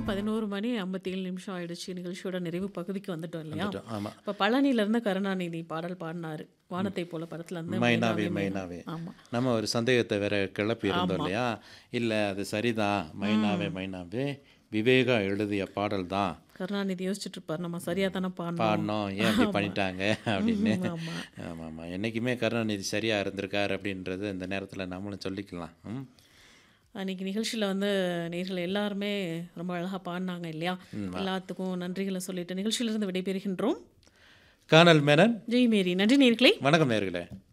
வந்து 11 மணி 57 நிமிஷம் ஆயிடுச்சு. நிகழ்ச்சியோட நிறைவு பகுதிக்கு வந்துட்டோம் இல்லையா? வந்துட்டோம். ஆமா. இப்ப பழனியில இருந்து கருணாநிதி பாடல் பாடுனாரு. வானத்தை போல படத்துல இருந்து மைனாவே மைனாவே ஆமா. நம்ம ஒரு சந்தேகத்தை வேற கிளப்பி இருந்தோம் ஆமா. இல்லையா இல்லை அது சரிதான் மைனாவே மைனாவே விவேகா எழுதிய பாடல் தான் கருணாநிதி யோசிச்சுட்டு இருப்பாரு நம்ம சரியா தானே பாடணும் பாடணும் ஏன் இப்படி பண்ணிட்டாங்க அப்படின்னு ஆமா. ஆமாம் ஆமாம் என்றைக்குமே கருணாநிதி சரியாக இருந்திருக்காரு அப்படின்றது இந்த நேரத்தில் நம்மளும் சொல்லிக்கலாம் ம் அன்னைக்கு நிகழ்ச்சியில் வந்து நேர்கள் எல்லாருமே ரொம்ப அழகாக பாடினாங்க இல்லையா எல்லாத்துக்கும் நன்றிகளை சொல்லிட்டு நிகழ்ச்சியிலிருந்து விடைபெறுகின்றோம் கானல் மேனன் ஜெய் மேரி நன்றி நேர்களே வணக்கம் நேர்களே